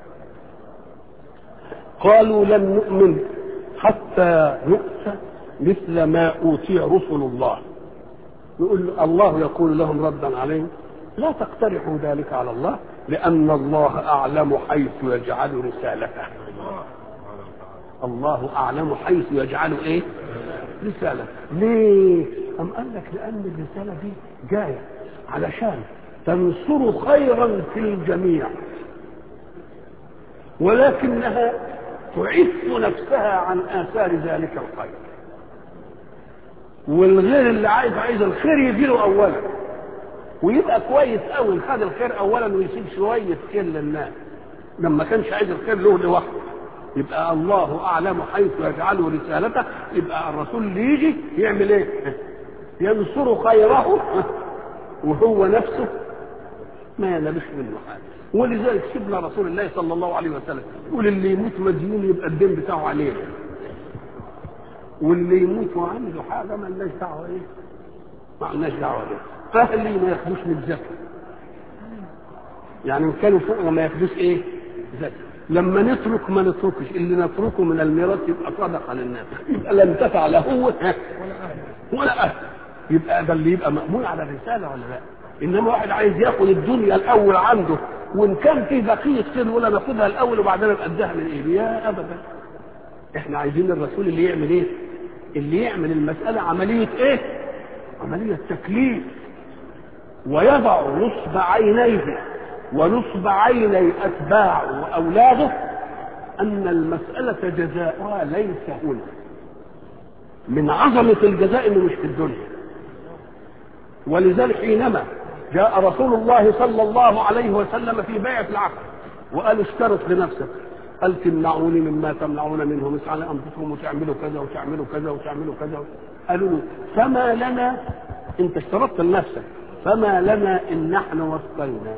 قالوا لن نؤمن حتى نؤتى مثل ما أوتي رسل الله يقول الله يقول لهم ردا عليهم لا تقترحوا ذلك على الله لأن الله أعلم حيث يجعل رسالته الله أعلم حيث يجعل إيه رسالة ليه أم قال لك لأن الرسالة دي جاية علشان تنصر خيرا في الجميع ولكنها تعف نفسها عن آثار ذلك الخير والغير اللي عايز عايز الخير يجيله أولا ويبقى كويس قوي خد الخير اولا ويسيب شويه خير للناس لما كانش عايز الخير له لوحده يبقى الله اعلم حيث يجعله رسالته يبقى الرسول اللي يجي يعمل ايه؟ ينصر خيره وهو نفسه ما ينالش منه حاجه ولذلك سيدنا رسول الله صلى الله عليه وسلم يقول اللي يموت مديون يبقى الدين بتاعه عليه واللي يموت وعنده حاجه ما لناش دعوه ايه؟ ما لناش دعوه بيه فاهلي ما ياخدوش من الزكاه يعني ان كانوا فوق ما ياخدوش ايه زكاه لما نترك ما نتركش اللي نتركه من الميراث يبقى صدقه للناس يبقى لا انتفع لا هو ولا اهل يبقى ده اللي يبقى مأمون على الرساله ولا لا انما واحد عايز ياخد الدنيا الاول عنده وان كان في بقيه خير ولا ناخدها الاول وبعدين نبقى اديها من ايه يا ابدا احنا عايزين الرسول اللي يعمل ايه اللي يعمل المساله عمليه ايه عمليه تكليف ويضع نصب عينيه ونصب عيني أتباعه وأولاده أن المسألة جزاؤها ليس هنا من عظمة الجزاء إنه مش في الدنيا ولذلك حينما جاء رسول الله صلى الله عليه وسلم في بيعة العقد وقال اشترط لنفسك قال تمنعوني مما تمنعون منه مش على انفسكم وتعملوا كذا وتعملوا كذا وتعملوا كذا قالوا له فما لنا انت اشترطت لنفسك فما لنا ان نحن وصينا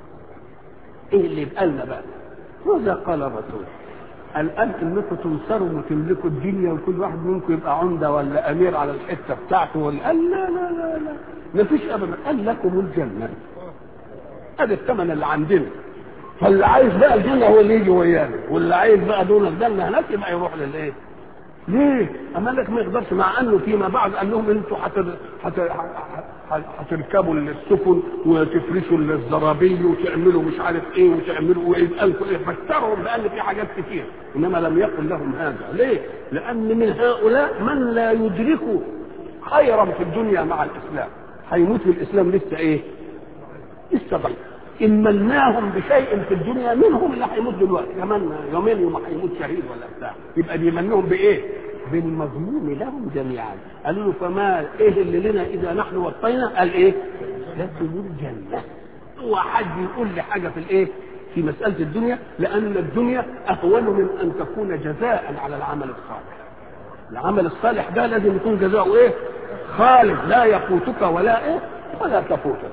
ايه اللي يبقى لنا بقى ماذا قال الرسول الان انكم تنصروا وتملكوا الدنيا وكل واحد منكم يبقى عمده ولا امير على الحته بتاعته ولا قال لا لا لا لا ما فيش ابدا قال لكم الجنه هذا الثمن اللي عندنا فاللي عايز بقى الجنه هو اللي يجي ويانا واللي عايز بقى دون الجنه هناك يبقى يروح للايه؟ ليه؟ أما لك ما يقدرش مع انه فيما بعد قال لهم انتوا حتر... حتر... هتركبوا السفن وتفرشوا الزرابي وتعملوا مش عارف ايه وتعملوا ويبقى لكم ايه فاكترهم بان في حاجات كتير انما لم يقل لهم هذا ليه؟ لان من هؤلاء من لا يدرك خيرا في الدنيا مع الاسلام هيموت في الاسلام لسه ايه؟ لسه ضعيف ان مناهم بشيء في الدنيا منهم اللي هيموت دلوقتي كمان يومين يوم هيموت شهيد ولا بتاع يبقى بيمنهم بايه؟ بالمظلوم لهم جميعا قالوا له فما ايه اللي لنا اذا نحن وصينا قال ايه لكم الجنه هو حد يقول لي حاجه في الايه في مساله الدنيا لان الدنيا اهون من ان تكون جزاء على العمل الصالح العمل الصالح ده لازم يكون جزاؤه ايه خالد لا يفوتك ولا ايه ولا تفوتك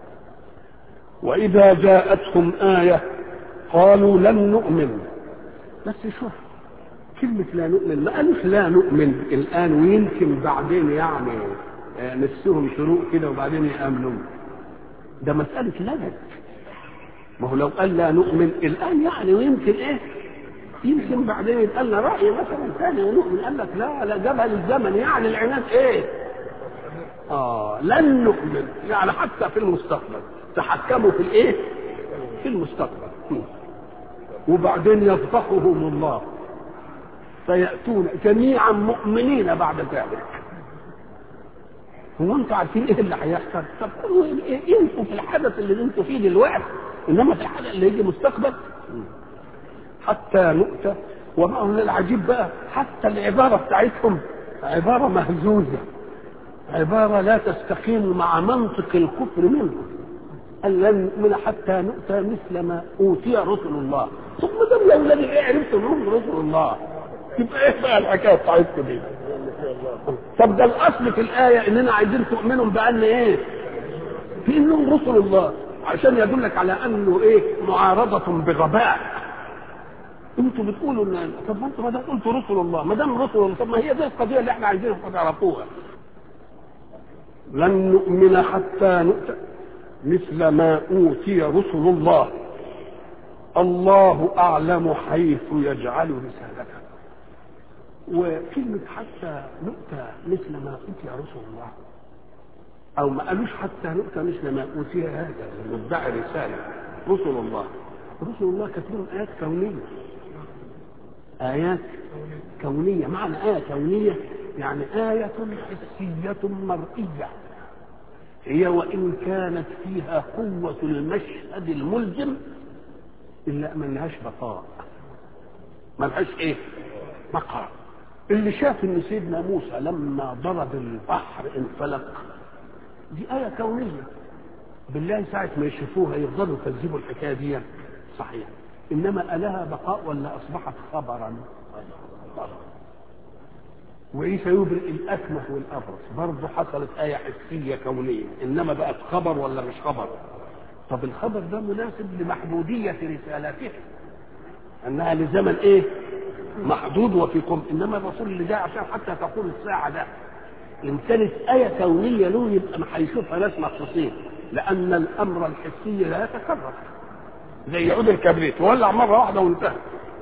واذا جاءتهم ايه قالوا لن نؤمن بس شوف كلمة لا نؤمن ما قالوش لا نؤمن الآن ويمكن بعدين يعني نفسهم شروق كده وبعدين يأمنوا ده مسألة لجد ما هو لو قال لا نؤمن الآن يعني ويمكن إيه يمكن بعدين يتقال لنا رأي مثلا ثاني ونؤمن قال لك لا لا جابها للزمن يعني العناد إيه؟ آه لن نؤمن يعني حتى في المستقبل تحكموا في الإيه؟ في المستقبل وبعدين يفضحهم الله فيأتون جميعا مؤمنين بعد ذلك هو انتوا عارفين ايه اللي هيحصل؟ طب قولوا إيه انتوا في الحدث اللي انتوا فيه دلوقتي انما في الحدث اللي يجي مستقبل حتى نؤتى وما من العجيب بقى حتى العباره بتاعتهم عباره مهزوزه عباره لا تستقيم مع منطق الكفر منهم قال لن نؤمن حتى نؤتى مثل ما اوتي رسل الله ثم ده يا ولادي ايه عرفتوا انهم رسل الله يبقى ايه بقى الحكايه بتاعتكم دي؟ طب ده الاصل في الايه اننا عايزين تؤمنوا بان ايه؟ في انهم رسل الله عشان يدلك على انه ايه؟ معارضه بغباء انتوا بتقولوا ان طب ما انتوا ما دام قلتوا رسل الله ما دام رسل الله طب ما هي دي القضيه اللي احنا عايزينها تعرفوها لن نؤمن حتى نؤتى مثل ما اوتي رسل الله الله اعلم حيث يجعل رسالته وكلمة حتى نؤتى مثل ما أوتي رسل الله أو ما قالوش حتى نؤتى مثل ما أوتي هذا المدعي رسالة رسل الله رسل الله كانت لهم آيات كونية آيات كونية معنى آية كونية يعني آية حسية مرئية هي وإن كانت فيها قوة المشهد الملزم إلا ما لهاش بقاء ما لهاش إيه؟ بقاء اللي شاف ان سيدنا موسى لما ضرب البحر انفلق دي آية كونية بالله ساعة ما يشوفوها يفضلوا يكذبوا الحكاية دي صحيح إنما ألها بقاء ولا أصبحت خبرا وعيسى يبرئ الأكمه والأبرص برضه حصلت آية حسية كونية إنما بقت خبر ولا مش خبر طب الخبر ده مناسب لمحدودية رسالته أنها لزمن إيه محدود وفي قم انما الرسول اللي جاي عشان حتى تقول الساعه ده ان كانت ايه كونيه له يبقى ما هيشوفها ناس مخصوصين لان الامر الحسي لا يتكرر زي عود الكبريت ولع مره واحده وانتهى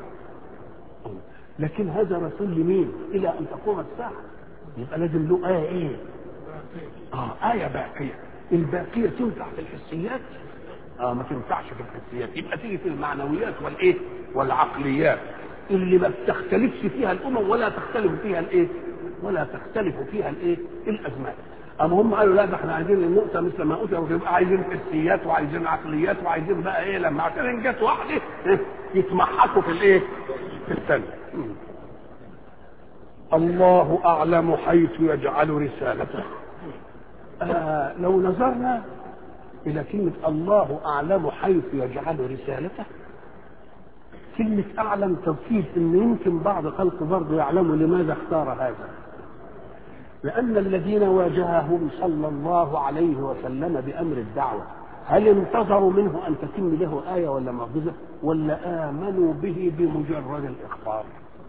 لكن هذا رسول لمين الى ان تقوم الساعه يبقى لازم له ايه ايه اه ايه باقيه الباقيه تنفع في الحسيات اه ما تنفعش في الحسيات يبقى تيجي في المعنويات والايه والعقليات اللي ما بتختلفش فيها الامم ولا تختلف فيها الايه ولا تختلف فيها الايه الازمان اما هم قالوا لا ده احنا عايزين النقطه مثل ما اوتي يبقى عايزين حسيات وعايزين عقليات وعايزين بقى ايه لما عشان جت واحده يتمحكوا في الايه في الثانيه الله اعلم حيث يجعل رسالته آه لو نظرنا الى كلمه الله اعلم حيث يجعل رسالته كلمة أعلم توكيد إن يمكن بعض خلقه برضه يعلموا لماذا اختار هذا. لأن الذين واجههم صلى الله عليه وسلم بأمر الدعوة هل انتظروا منه أن تتم له آية ولا معجزة ولا آمنوا به بمجرد الإخبار؟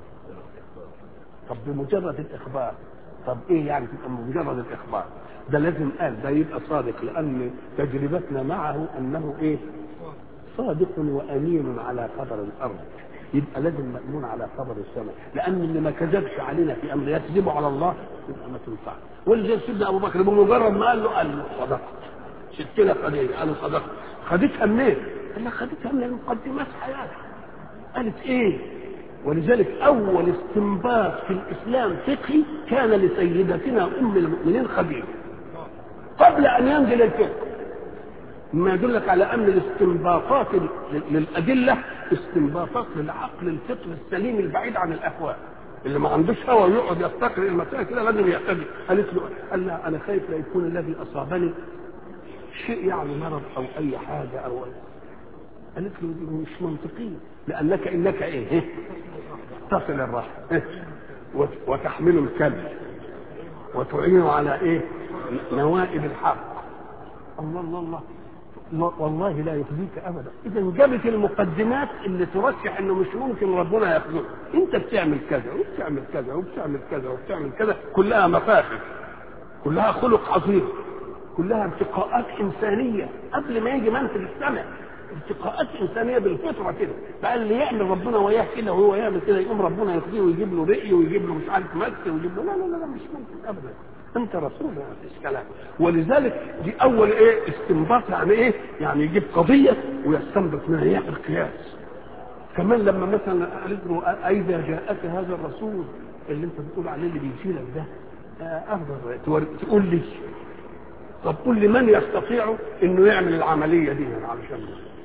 طب بمجرد الإخبار طب إيه يعني تبقى بمجرد الإخبار؟ ده لازم قال ده يبقى صادق لأن تجربتنا معه أنه إيه؟ صادق وامين على خبر الارض يبقى لازم مامون على خبر السماء لان اللي ما كذبش علينا في امر يكذب على الله يبقى ما تنفعش ولذلك سيدنا ابو بكر بمجرد ما قال له قال له صدقت ستنا قضيه قال له صدقت خدتها منين؟ قال لك خدتها من مقدمات حياتك قالت ايه؟ ولذلك اول استنباط في الاسلام فقهي كان لسيدتنا ام المؤمنين خديجه قبل ان ينزل الفقه ما يدلك على ان الاستنباطات للادله استنباطات للعقل الفطري السليم البعيد عن الاهواء اللي ما عندوش هوى ويقعد يفتكر المسائل كده لازم يهتدي قالت له قال لها انا خايف لا يكون الذي اصابني شيء يعني مرض او اي حاجه او قالت له دي مش منطقيه لانك انك ايه تصل الرحم إيه؟ وتحمل الكلب وتعين على ايه نوائب الحق الله الله الله والله لا يخزيك ابدا اذا جابت المقدمات اللي ترشح انه مش ممكن ربنا ياخذه انت بتعمل كذا وبتعمل كذا وبتعمل كذا وبتعمل كذا كلها مفاخر كلها خلق عظيم كلها ارتقاءات انسانيه قبل ما يجي منزل السماء ارتقاءات انسانيه بالفطره كده بقى اللي يعمل ربنا وياه كده وهو يعمل كده يقوم ربنا يخزيه ويجيب له رئي ويجيب له مش عارف مس ويجيب له لا لا لا مش ممكن ابدا انت رسول ما فيش كلام ولذلك دي اول ايه استنباط يعني ايه يعني يجيب قضيه ويستنبط منها يعمل قياس كمان لما مثلا قالت له أئذا جاءك هذا الرسول اللي انت بتقول عليه اللي بيجي لك ده افضل تقول لي طب قول لي من يستطيع انه يعمل العمليه دي علشان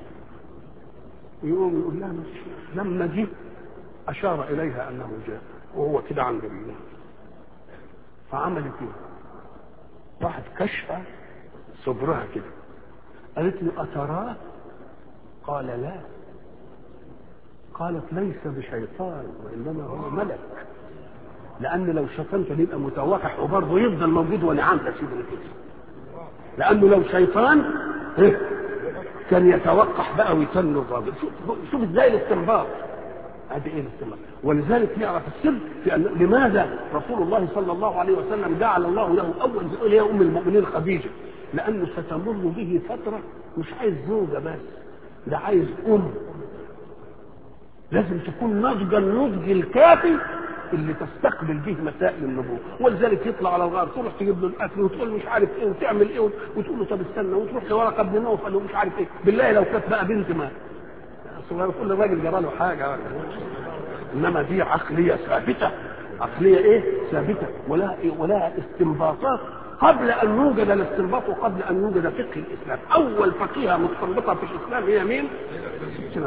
يقوم يقول لها لما جه اشار اليها انه جاء وهو كده عند الله فعملت ايه؟ راحت كشفه صدرها كده قالت له اتراه؟ قال لا قالت ليس بشيطان وانما هو ملك لان لو شيطان كان يبقى متوقح وبرضه يفضل موجود ونعم سيدنا كده لانه لو شيطان كان يتوقح بقى ويتن الراجل شوف, شوف ازاي الاستنباط ادي ايه الاستنباط ولذلك نعرف السر في أن لماذا رسول الله صلى الله عليه وسلم جعل الله له اول يقول يا ام المؤمنين خديجه لانه ستمر به فتره مش عايز زوجه بس ده عايز ام لازم تكون ناضجه النضج الكافي اللي تستقبل به مسائل النبوه ولذلك يطلع على الغار تروح تجيب له الاكل وتقول مش عارف ايه وتعمل ايه وتقول له طب استنى وتروح لورقه ابن نوفل ومش عارف ايه بالله لو كانت بقى بنت ما صغيره كل راجل جرى له حاجه انما دي عقليه ثابته عقليه ايه ثابته ولها إيه؟ ولها استنباطات قبل ان يوجد الاستنباط وقبل ان يوجد فقه الاسلام اول فقيهه مستنبطه في الاسلام هي مين؟ سنه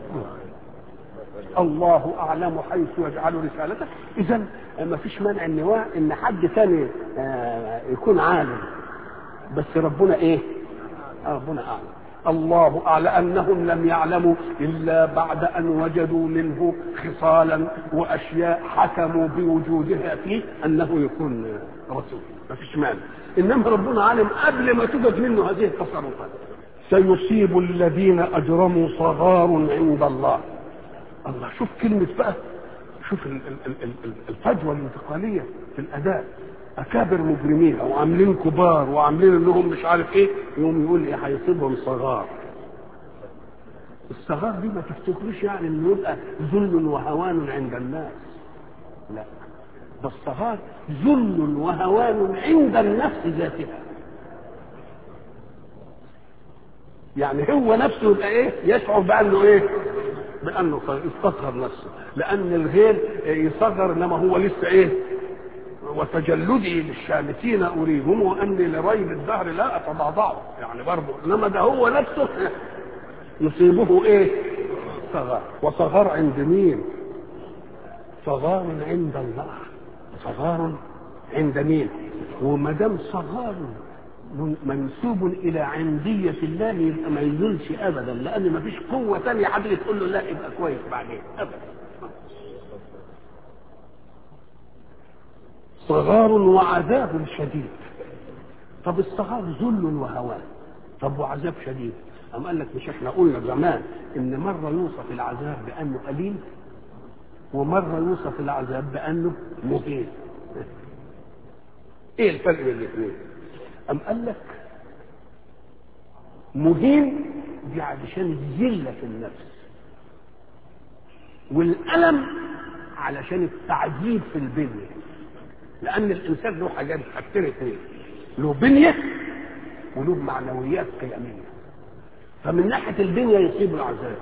الله اعلم حيث يجعل رسالته اذا ما فيش مانع ان ان حد ثاني يكون عالم بس ربنا ايه ربنا اعلم الله اعلم انهم لم يعلموا الا بعد ان وجدوا منه خصالا واشياء حكموا بوجودها فيه انه يكون رسول ما فيش مانع انما ربنا عالم قبل ما توجد منه هذه التصرفات سيصيب الذين اجرموا صغار عند الله الله شوف كلمة بقى شوف الفجوة الانتقالية في الأداء أكابر مجرمين أو عاملين كبار وعاملين إنهم مش عارف إيه يقوم يقول إيه هيصيبهم صغار الصغار دي ما تفتكروش يعني إنه يبقى ذل وهوان عند الناس لا ده الصغار ذل وهوان عند النفس ذاتها يعني هو نفسه يبقى ايه يشعر بانه ايه بانه استصغر نفسه لان الغير يصغر انما هو لسه ايه وتجلدي للشامتين اريهم واني لريب الدهر لا اتضعضعه يعني برضه انما ده هو نفسه يصيبه ايه صغار وصغار عند مين صغار عند الله صغار عند مين وما دام صغار منسوب الى عندية الله يبقى ما يزولش ابدا لان ما فيش قوة ثانية حد تقول له لا يبقى كويس بعدين ابدا صغار وعذاب شديد طب الصغار ذل وهوان طب وعذاب شديد أم قال لك مش احنا قلنا زمان ان مرة يوصف العذاب بانه قليل ومرة يوصف العذاب بانه مهين ايه الفرق بين الاثنين أم قال لك مهين دي علشان الذلة في النفس والألم علشان التعذيب في البنية لأن الإنسان له حاجات حاجتين اثنين له بنية وله معنويات قيمية فمن ناحية البنية يصيب العذاب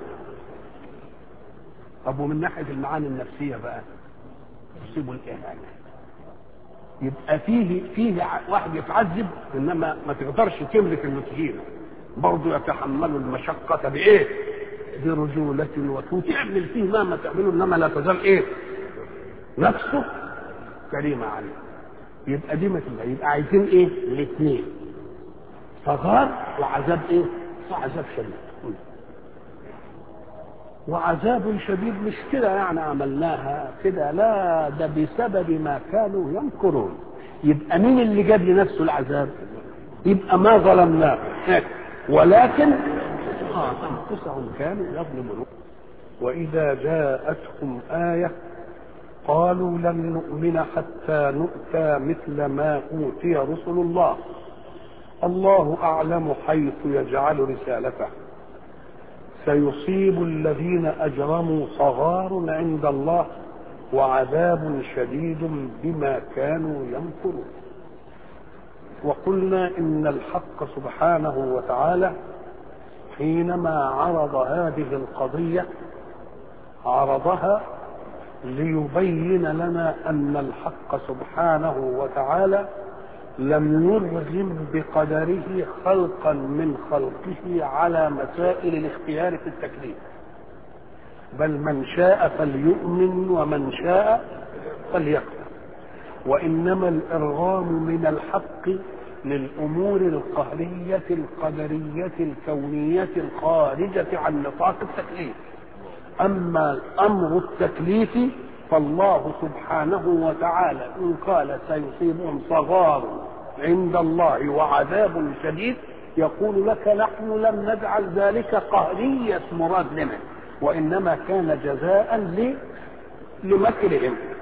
طب ومن ناحية المعاني النفسية بقى يصيب الإهانة يبقى فيه فيه واحد يتعذب انما ما تقدرش تملك انه تهينه برضه يتحمل المشقة بإيه؟ برجولة وتعمل فيه مهما تعمله إنما لا تزال إيه؟ نفسه كريمة عليه يبقى دي ما تبقى يبقى عايزين إيه؟ الاثنين صغار وعذاب إيه؟ وعذاب شديد وعذاب شديد مش كده يعني عملناها كده لا ده بسبب ما كانوا يمكرون يبقى مين اللي جاب لنفسه العذاب يبقى ما ظلمناه ولكن آه انفسهم كانوا يظلمون واذا جاءتهم ايه قالوا لن نؤمن حتى نؤتى مثل ما اوتي رسل الله الله اعلم حيث يجعل رسالته سيصيب الذين اجرموا صغار عند الله وعذاب شديد بما كانوا يمكرون وقلنا ان الحق سبحانه وتعالى حينما عرض هذه القضيه عرضها ليبين لنا أن الحق سبحانه وتعالى لم يرغم بقدره خلقا من خلقه على مسائل الاختيار في التكليف بل من شاء فليؤمن ومن شاء فليكفر وإنما الإرغام من الحق للأمور القهرية القدرية الكونية الخارجة عن نطاق التكليف أما أمر التكليف فالله سبحانه وتعالى إن قال سيصيبهم صغار عند الله وعذاب شديد يقول لك نحن لم نجعل ذلك قهرية مراد لنا وإنما كان جزاء لمكرهم